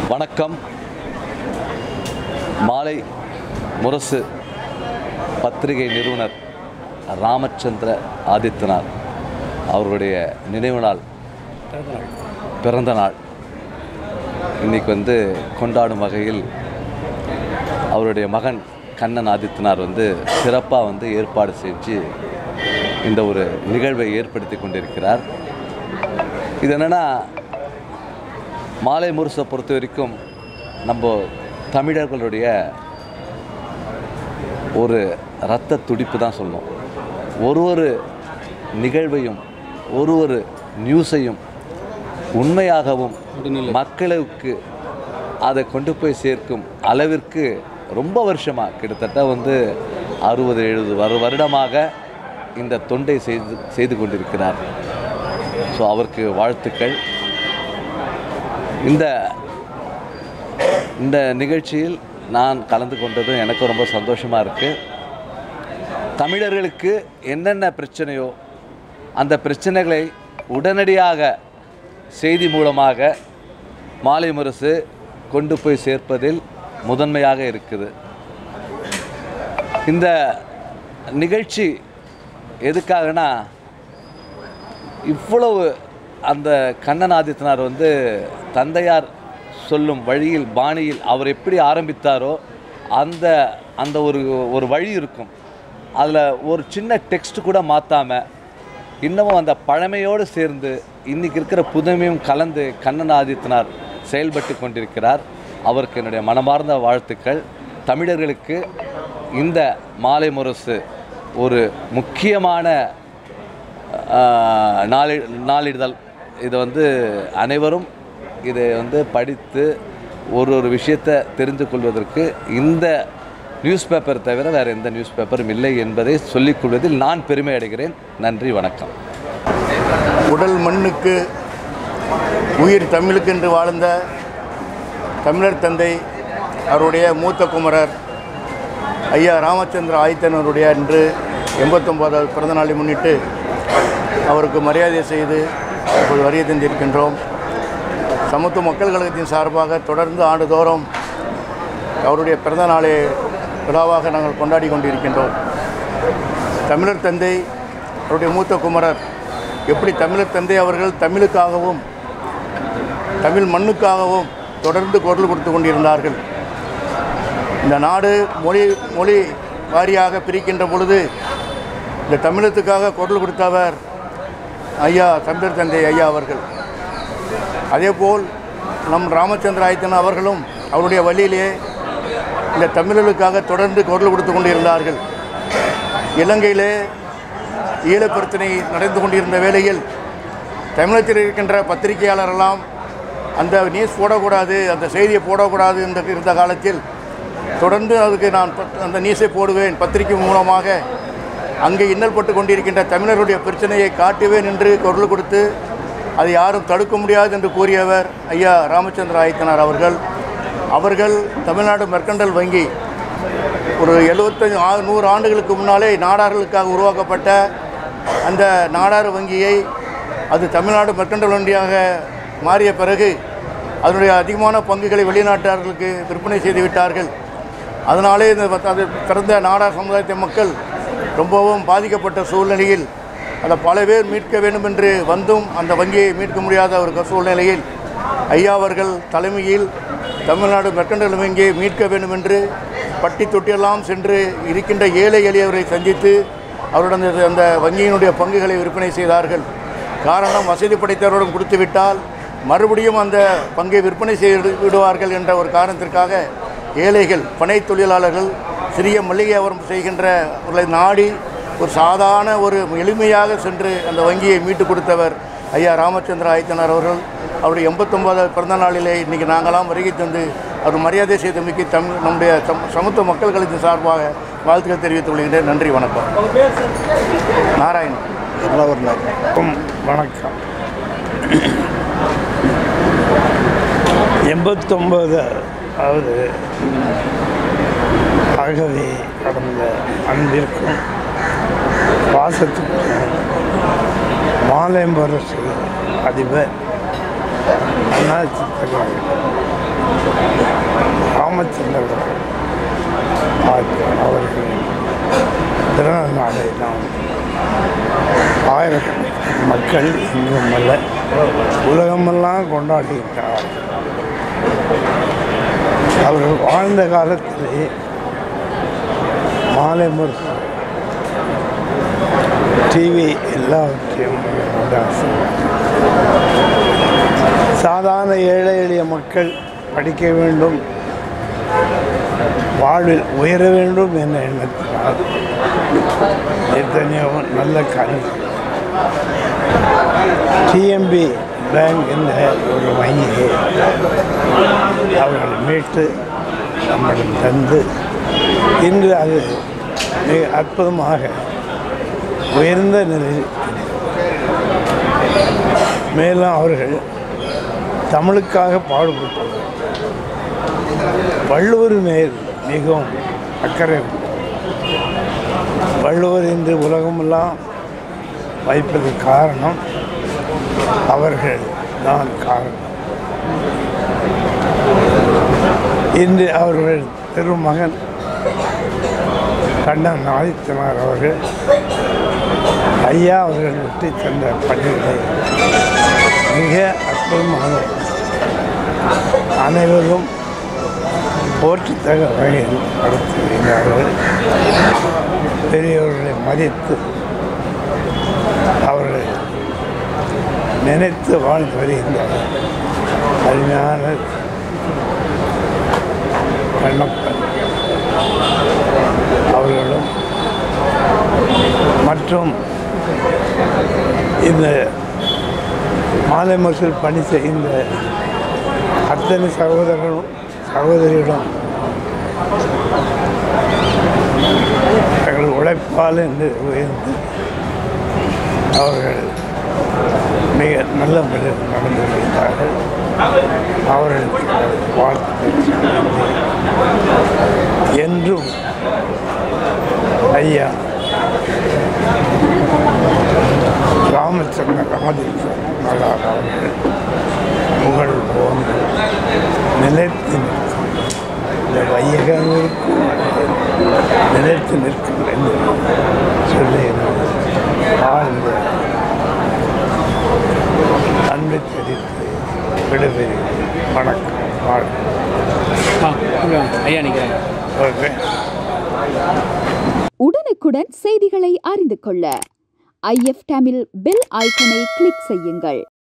வணக்கம் மாலை முரசு பத்திரிகை நிறுவனர் ராமச்சந்திர ஆதித்யநாத் அவர்களுடைய நினைவு நாள் பிறந்த நாள் இன்னைக்கு வந்து கொண்டாடும் வகையில் அவருடைய மகன் கண்ணன் ஆதித்யநாத் வந்து சிறப்பாக வந்து ஏற்பாடு செஞ்சு இந்த ஒரு நிகழ்வை ஏற்படுத்தி கொண்டிருக்கிறார் இது என்னென்னா மாலை முரசை பொறுத்த வரைக்கும் நம்ம தமிழர்களுடைய ஒரு இரத்த துடிப்பு தான் சொல்லணும் ஒரு ஒரு நிகழ்வையும் ஒரு ஒரு நியூஸையும் உண்மையாகவும் மக்களுக்கு அதை கொண்டு போய் சேர்க்கும் அளவிற்கு ரொம்ப வருஷமாக கிட்டத்தட்ட வந்து அறுபது எழுபது வரு வருடமாக இந்த தொண்டை செய்து செய்து கொண்டிருக்கிறார் ஸோ அவருக்கு வாழ்த்துக்கள் இந்த இந்த நிகழ்ச்சியில் நான் கலந்து கொண்டதும் எனக்கு ரொம்ப சந்தோஷமாக இருக்குது தமிழர்களுக்கு என்னென்ன பிரச்சனையோ அந்த பிரச்சனைகளை உடனடியாக செய்தி மூலமாக மாலை முரசு கொண்டு போய் சேர்ப்பதில் முதன்மையாக இருக்குது இந்த நிகழ்ச்சி எதுக்காகனா இவ்வளவு அந்த கண்ணன் ஆதித்தனார் வந்து தந்தையார் சொல்லும் வழியில் பாணியில் அவர் எப்படி ஆரம்பித்தாரோ அந்த அந்த ஒரு ஒரு வழி இருக்கும் அதில் ஒரு சின்ன டெக்ஸ்ட் கூட மாற்றாமல் இன்னமும் அந்த பழமையோடு சேர்ந்து இன்றைக்கி இருக்கிற புதுமையும் கலந்து கண்ணன் ஆதித்தனார் செயல்பட்டு கொண்டிருக்கிறார் அவருக்கு என்னுடைய மனமார்ந்த வாழ்த்துக்கள் தமிழர்களுக்கு இந்த மாலை முரசு ஒரு முக்கியமான ஆஹ், நாளி நாளிதழ் இதை வந்து அனைவரும் இதை வந்து படித்து ஒரு ஒரு விஷயத்தை தெரிந்து கொள்வதற்கு இந்த நியூஸ் பேப்பர் தவிர வேறு எந்த நியூஸ் பேப்பரும் இல்லை என்பதை சொல்லிக் கொள்வதில் நான் பெருமை அடைகிறேன் நன்றி வணக்கம் உடல் மண்ணுக்கு உயிர் தமிழுக்கென்று வாழ்ந்த தமிழர் தந்தை அவருடைய மூத்த குமரர் ஐயா ராமச்சந்திர ஆதித்தனருடைய இன்று எண்பத்தொம்போதாவது பிறந்த நாளை முன்னிட்டு அவருக்கு மரியாதை செய்து இப்போது வரிய தந்திருக்கின்றோம் சமத்துவ மக்கள் கழகத்தின் சார்பாக தொடர்ந்து ஆண்டுதோறும் அவருடைய பிறந்த நாளை விழாவாக நாங்கள் கொண்டாடி கொண்டிருக்கின்றோம் தமிழர் தந்தை அவருடைய மூத்த குமரர் எப்படி தமிழர் தந்தை அவர்கள் தமிழுக்காகவும் தமிழ் மண்ணுக்காகவும் தொடர்ந்து குரல் கொடுத்து கொண்டிருந்தார்கள் இந்த நாடு மொழி மொழி வாரியாக பிரிக்கின்ற பொழுது இந்த தமிழத்துக்காக குரல் கொடுத்தவர் ஐயா தமிழர் தந்தை ஐயா அவர்கள் அதேபோல் நம் ராமச்சந்திர ஆயத்தன் அவர்களும் அவருடைய வழியிலே இந்த தமிழர்களுக்காக தொடர்ந்து குரல் கொடுத்து கொண்டிருந்தார்கள் இலங்கையிலே ஈழப் பிரச்சனை நடந்து கொண்டிருந்த வேளையில் தமிழகத்தில் இருக்கின்ற பத்திரிகையாளரெல்லாம் அந்த நியூஸ் போடக்கூடாது அந்த செய்தியை போடக்கூடாது என்ற இருந்த காலத்தில் தொடர்ந்து அதுக்கு நான் பத்- அந்த நியூஸை போடுவேன் பத்திரிகை மூலமாக அங்கே இன்னல்பட்டு கொண்டிருக்கின்ற தமிழருடைய பிரச்சனையை காட்டுவேன் என்று குரல் கொடுத்து அதை யாரும் தடுக்க முடியாது என்று கூறியவர் ஐயா ராமச்சந்திர ஆயத்தனார் அவர்கள் அவர்கள் தமிழ்நாடு மெர்கண்டல் வங்கி ஒரு எழுபத்தஞ்சு ஆ நூறு ஆண்டுகளுக்கு முன்னாலே நாடார்களுக்காக உருவாக்கப்பட்ட அந்த நாடார் வங்கியை அது தமிழ்நாடு மெர்கண்டல் வங்கியாக மாறிய பிறகு அதனுடைய அதிகமான பங்குகளை வெளிநாட்டார்களுக்கு விற்பனை செய்து விட்டார்கள் அதனாலே இந்த பத்- அது பிறந்த நாடார் சமுதாயத்தை மக்கள் ரொம்பவும் பாதிக்கப்பட்ட சூழ்நிலையில் அதை பல பேர் மீட்க வேண்டும் என்று வந்தும் அந்த வங்கியை மீட்க முடியாத ஒரு க- சூழ்நிலையில் ஐயா அவர்கள் தலைமையில் தமிழ்நாடு மெர்கண்டல் வங்கியை மீட்க வேண்டும் என்று பட்டி தொட்டியெல்லாம் சென்று இருக்கின்ற ஏழை எளியவரை சந்தித்து அவருடன் அந்த- அந்த வங்கியினுடைய பங்குகளை விற்பனை செய்தார்கள் காரணம் வசதி படைத்தவரிடம் கொடுத்து விட்டால் மறுபடியும் அந்த பங்கை விற்பனை செய்து விடுவார்கள் என்ற ஒரு காரணத்திற்காக ஏழைகள் பனை தொழிலாளர்கள் சிறிய மளிகை வியாபாரம் செய்கின்றவர்களை நாடி ஒரு சாதாரண ஒரு எளிமையாக சென்று அந்த வங்கியை மீட்டு கொடுத்தவர் ஐயா ராமச்சந்திர ஆயத்தனார் அவர்கள் அவருடைய எண்பத்தொன்பதாவது பிறந்த நாளிலே இன்றைக்கி நாங்களாம் வருகை தந்து அவர் மரியாதை செய்தமைக்கு தமிழ் நம்முடைய சம- சமத்துவ மக்கள் கழகத்தின் சார்பாக வாழ்த்துக்கள் தெரிவித்துக் கொள்கின்றேன் நன்றி வணக்கம் நாராயணன் வணக்கம் வணக்கம் எண்பத்தொம்பது அதாவது ஆகவே கடந்த அன்பிற்கும் பாசத்துக்கும் மாலைம்பரசு அதிபர் அண்ணா சித்தகர் ராமச்சந்திரன் ஆகிய அவர்களின் பிறந்த நாளை நாம் ஆயிரக்கணக்கான மக்கள் இங்கும் அல்ல உலகமெல்லாம் கொண்டாடுகின்றனர் அவர்கள் வாழ்ந்த காலத்திலே மாலை முற்பு டிவி எல்லாவற்றையும் உண்டாசி சாதாரண ஏழை எளிய மக்கள் படிக்க வேண்டும் வாழ்வில் உயர வேண்டும் என்ற எண்ணத்தினால் எத்தனையோ நல்ல காரியம் டிஎம்பி பேங்க் என்ற ஒரு வங்கியை அவர்கள் மீட்டு நம்மிடம் தந்து இன்று அது மிக அற்புதமாக உயர்ந்த நிலையில் மேலும் அவர்கள் தமிழுக்காக பாடுபட்டனர் வள்ளுவர் மேல் மிகவும் அக்கறை உண்டு. வள்ளுவர் இன்று உலகமெல்லாம் வைப்பது காரணம் அவர்கள் தான் காரணம் இன்று அவர்கள் திருமகன் கண்ணன் ஆதித்தனார் அவர்கள் ஐயா அவர்கள் விட்டு சென்ற பணிகளை மிக அற்புதமாக அனைவரும் போற்றத்தக்க வகையில் நடத்தி வருகிறார்கள் பெரியவர்களை மதித்து அவர்களை நினைத்து வாழ்ந்து வருகின்றார்கள் அருமையான கண்ணப்பன் அவர்களும் மற்றும் இந்த மாலை மசூல் பணி செய்கின்ற அத்தனை சகோதரர்களும் சகோதரிகளும் தங்கள் உழைப்பால் என்று உயர்ந்து அவர்கள் மிக நல்ல முறையில் நடந்து வருகிறார்கள் அவர்களுக்கு வாழ்த்து என்றும் ஐயா ராமச்சந்திர ராமதேசன் மகார் அவர்கள் புகழ் போன்று நிலைத்து நிற்கும் இந்த வையகங்களுக்கும் நிலைத்து நிற்கும் என்று சொல்லி ஆழ்ந்த அன்பை தெரிவித்து விடுபெறுகிறேன் வணக்கம் வாழ்க்கை ஆ இங்க வாங்க. ஐயா நிற்கிறாங்க ஓகே உடனுக்குடன் செய்திகளை அறிந்து கொள்ள ஐஎஃப் தமிழ் பெல் ஐக்கனை கிளிக் செய்யுங்கள்